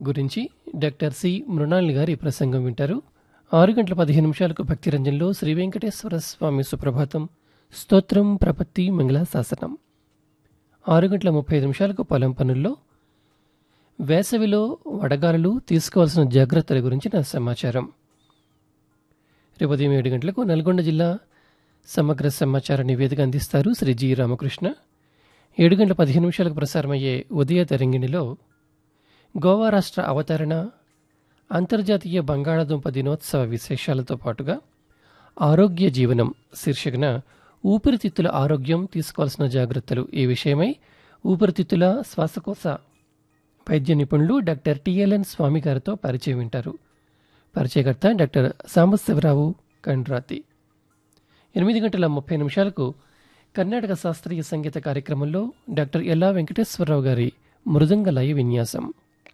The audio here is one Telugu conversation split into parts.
గురించి డాక్టర్ సి మృణాళి గారి ప్రసంగం వింటారు ఆరు గంటల పదిహేను నిమిషాలకు భక్తిరంజన్లో శ్రీ వెంకటేశ్వర స్వామి సుప్రభాతం స్తోత్రం ప్రపత్తి మంగళాశాసనం ఆరు గంటల ముప్పై ఐదు నిమిషాలకు పొలం పనుల్లో వేసవిలో వడగాలులు తీసుకోవాల్సిన జాగ్రత్తల గురించిన సమాచారం రేపు ఉదయం ఏడు గంటలకు నల్గొండ జిల్లా సమగ్ర సమాచార నివేదిక అందిస్తారు శ్రీ జి రామకృష్ణ ఏడు గంటల పదిహేను నిమిషాలకు ప్రసారమయ్యే ఉదయ తరంగిణిలో గోవా రాష్ట్ర అవతరణ అంతర్జాతీయ బంగాళాదుంప దినోత్సవ విశేషాలతో పాటుగా ఆరోగ్య జీవనం శీర్షికన ఊపిరితిత్తుల ఆరోగ్యం తీసుకోవాల్సిన జాగ్రత్తలు ఈ విషయమై ఊపిరితిత్తుల శ్వాసకోశ వైద్య నిపుణులు డాక్టర్ టిఎల్ఎన్ స్వామి గారితో పరిచయం వింటారు పరిచయకర్త డాక్టర్ సాంబశివరావు కండ్రాతి ఎనిమిది గంటల ముప్పై నిమిషాలకు కర్ణాటక శాస్త్రీయ సంగీత కార్యక్రమంలో డాక్టర్ ఎల్లా వెంకటేశ్వరరావు గారి మృదంగ లయ విన్యాసం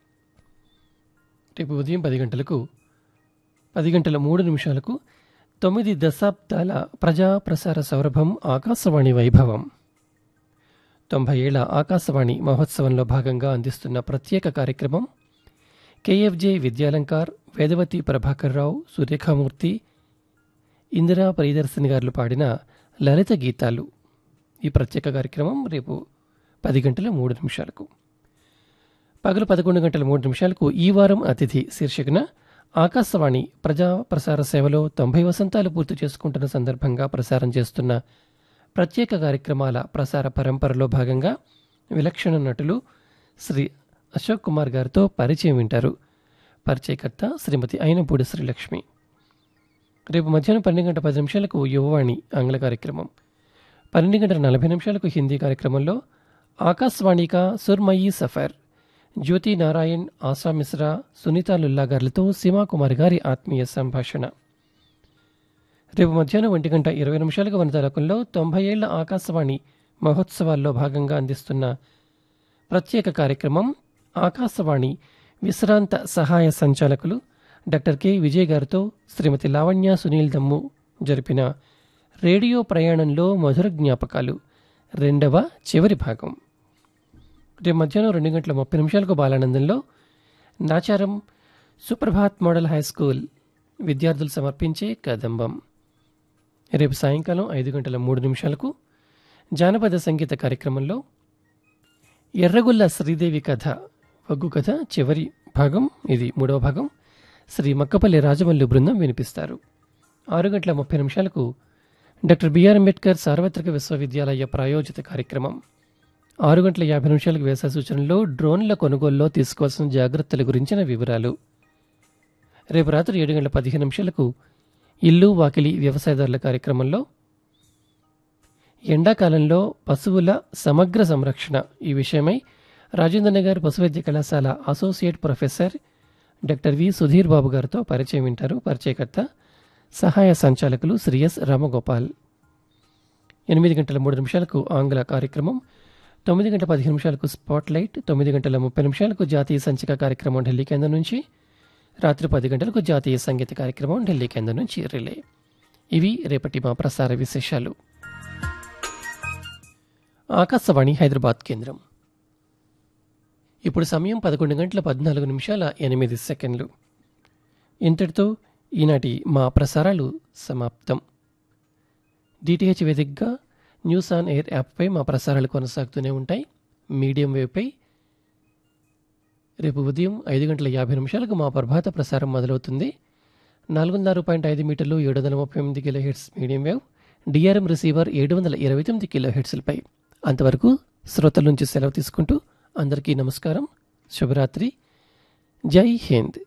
రేపు ఉదయం పది గంటలకు పది గంటల మూడు నిమిషాలకు తొమ్మిది దశాబ్దాల ప్రజా ప్రసార సౌరభం ఆకాశవాణి వైభవం తొంభై ఏళ్ల ఆకాశవాణి మహోత్సవంలో భాగంగా అందిస్తున్న ప్రత్యేక కార్యక్రమం కేఎఫ్జే విద్యాలంకార్ వేదవతి ప్రభాకర్ రావు సురేఖామూర్తి ఇందిరా ప్రియదర్శిని గారు పాడిన లలిత గీతాలు ఈ ప్రత్యేక కార్యక్రమం రేపు పది గంటల మూడు నిమిషాలకు పగలు పదకొండు గంటల మూడు నిమిషాలకు ఈ వారం అతిథి శీర్షికన ఆకాశవాణి ప్రజా ప్రసార సేవలో తొంభై వసంతాలు పూర్తి చేసుకుంటున్న సందర్భంగా ప్రసారం చేస్తున్న ప్రత్యేక కార్యక్రమాల ప్రసార పరంపరలో భాగంగా విలక్షణ నటులు శ్రీ అశోక్ కుమార్ గారితో పరిచయం వింటారు పరిచయకర్త శ్రీమతి అయినపూడి శ్రీలక్ష్మి రేపు మధ్యాహ్నం పన్నెండు గంటల పది నిమిషాలకు యువవాణి ఆంగ్ల కార్యక్రమం పన్నెండు గంటల నలభై నిమిషాలకు హిందీ కార్యక్రమంలో ఆకాశవాణి కా సుర్మయీ సఫర్ జ్యోతి నారాయణ్ ఆశా మిశ్రా సునీత లుల్లా గారులతో సీమాకుమారి గారి ఆత్మీయ సంభాషణ రేపు మధ్యాహ్నం ఒంటి గంట ఇరవై నిమిషాలకు వనితలకంలో తొంభై ఏళ్ల ఆకాశవాణి మహోత్సవాల్లో భాగంగా అందిస్తున్న ప్రత్యేక కార్యక్రమం ఆకాశవాణి విశ్రాంత సహాయ సంచాలకులు డాక్టర్ కె విజయ్ గారితో శ్రీమతి లావణ్య సునీల్ దమ్ము జరిపిన రేడియో ప్రయాణంలో మధుర జ్ఞాపకాలు రెండవ చివరి భాగం రేపు మధ్యాహ్నం రెండు గంటల ముప్పై నిమిషాలకు బాలానందంలో Nacharam Suprabhat model high school విద్యార్థులు సమర్పించే కదంబం రేపు సాయంకాలం ఐదు గంటల మూడు నిమిషాలకు జానపద సంగీత కార్యక్రమంలో ఎర్రగొల్ల శ్రీదేవి కథ ఒగ్గు కథ చివరి భాగం ఇది మూడవ భాగం శ్రీ మక్కపల్లి రాజమల్లి బృందం వినిపిస్తారు ఆరు గంటల ముప్పై నిమిషాలకు డాక్టర్ బిఆర్ అంబేద్కర్ సార్వత్రిక విశ్వవిద్యాలయ ప్రాయోజిత కార్యక్రమం ఆరు గంటల యాభై నిమిషాలకు వేసే సూచనలో డ్రోన్ల కొనుగోలులో తీసుకోవాల్సిన జాగ్రత్తల గురించిన వివరాలు రేపు రాత్రి ఏడు గంటల పదిహేను నిమిషాలకు ఇల్లు వాకిలి వ్యవసాయదారుల కార్యక్రమంలో ఎండాకాలంలో పశువుల సమగ్ర సంరక్షణ ఈ విషయమై రాజేంద్రనగర్ పశువైద్య కళాశాల associate professor doctor V Sudheer Babu గారితో పరిచయం వింటారు పరిచయకర్త సహాయ సంచాలకులు శ్రీ ఎస్ రామగోపాల్ ఎనిమిది గంటల మూడు నిమిషాలకు ఆంగ్ల కార్యక్రమం తొమ్మిది గంటల పదిహేను నిమిషాలకు స్పాట్ లైట్ తొమ్మిది గంటల ముప్పై నిమిషాలకు జాతీయ సంచిక కార్యక్రమం ఢిల్లీ కేంద్రం నుంచి రాత్రి పది గంటలకు జాతీయ సంగీత కార్యక్రమం ఢిల్లీ కేంద్రం నుంచి రిలే ఇవి రేపటి మా ప్రసార విశేషాలు ఆకాశవాణి హైదరాబాద్ కేంద్రం ఇప్పుడు సమయం పదకొండు గంటల పద్నాలుగు నిమిషాల ఎనిమిది సెకండ్లు ఇంతటితో ఈనాటి మా ప్రసారాలు సమాప్తం డిటిహెచ్ వేదికగా న్యూస్ ఆన్ ఎయిర్ యాప్పై మా ప్రసారాలు కొనసాగుతూనే ఉంటాయి మీడియం వేవ్పై రేపు ఉదయం ఐదు గంటల యాభై నిమిషాలకు మా ప్రభాత ప్రసారం మొదలవుతుంది నాలుగున్నర పాయింట్ ఐదు మీటర్లు ఏడు వందల ముప్పై ఎనిమిది kilohertz medium wave DRM receiver ఏడు వందల ఇరవై తొమ్మిది కిలో హెడ్స్లపై అంతవరకు శ్రోతల నుంచి సెలవు తీసుకుంటూ అందరికీ నమస్కారం శుభరాత్రి జై హింద్